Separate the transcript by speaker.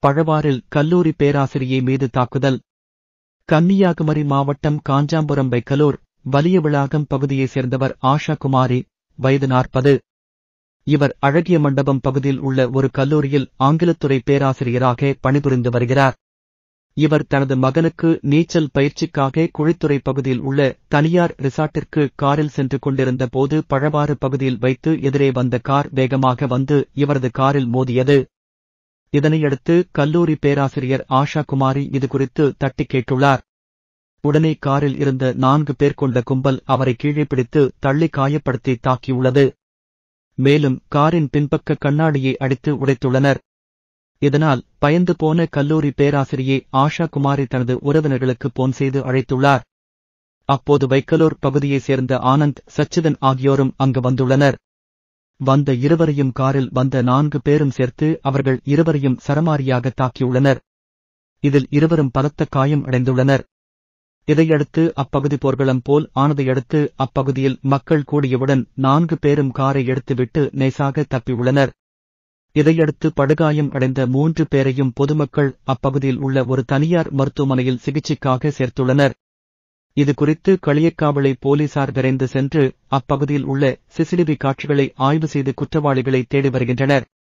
Speaker 1: பழவாரில் கல்லூரி பேராசிரியை மீது தாக்குதல் கன்னியாகுமரி மாவட்டம் காஞ்சாம்புரம் வைக்கலூர் வலியவிளாகம் பகுதியைச் சேர்ந்தவர் ஆஷா குமாரி வயது நாற்பது இவர் அழகிய மண்டபம் பகுதியில் உள்ள ஒரு கல்லூரியில் ஆங்கிலத்துறை பேராசிரியராக பணிபுரிந்து வருகிறார் இவர் தனது மகனுக்கு நீச்சல் பயிற்சிக்காக குழித்துறை பகுதியில் உள்ள தனியார் ரிசார்ட்டிற்கு காரில் சென்று கொண்டிருந்த போது பழவாறு பகுதியில் வைத்து எதிரே வந்த கார் வேகமாக வந்து இவரது காரில் மோதியது இதனையடுத்து கல்லூரி பேராசிரியர் ஆஷா குமாரி இதுகுறித்து தட்டி கேட்டுள்ளார் உடனே காரில் இருந்த நான்கு பேர் கொண்ட கும்பல் அவரை கீழே பிடித்து தள்ளி காயப்படுத்தி தாக்கியுள்ளது மேலும் காரின் பின்பக்க கண்ணாடியை அடித்து உடைத்துள்ளனர் இதனால் பயந்து போன கல்லூரி பேராசிரியை ஆஷா குமாரி தனது உறவினர்களுக்கு போன் செய்து அழைத்துள்ளார் அப்போது வைக்கலூர் பகுதியைச் சேர்ந்த ஆனந்த் சச்சிதன் ஆகியோரும் அங்கு வந்துள்ளனர் வந்த இருவரையும் காரில் வந்த நான்கு பேரும் சேர்த்து அவர்கள் இருவரையும் சரமாரியாக தாக்கியுள்ளனர் இதில் இருவரும் பலத்த காயம் அடைந்துள்ளனர் இதையடுத்து அப்பகுதி போர்க்களம் போல் ஆனதையடுத்து அப்பகுதியில் மக்கள் கூடியவுடன் நான்கு பேரும் காரை எடுத்துவிட்டு நேசாக தப்பியுள்ளனர் இதையடுத்து படுகாயம் அடைந்த மூன்று பேரையும் பொதுமக்கள் அப்பகுதியில் உள்ள ஒரு தனியார் மருத்துவமனையில் சிகிச்சைக்காக சேர்த்துள்ளனர் இது குறித்து களியக்காவளை போலீசார் விரைந்து சென்று அப்பகுதியில் உள்ள சிசிடிவி காட்சிகளை ஆய்வு செய்து குற்றவாளிகளை தேடி வருகின்றனர்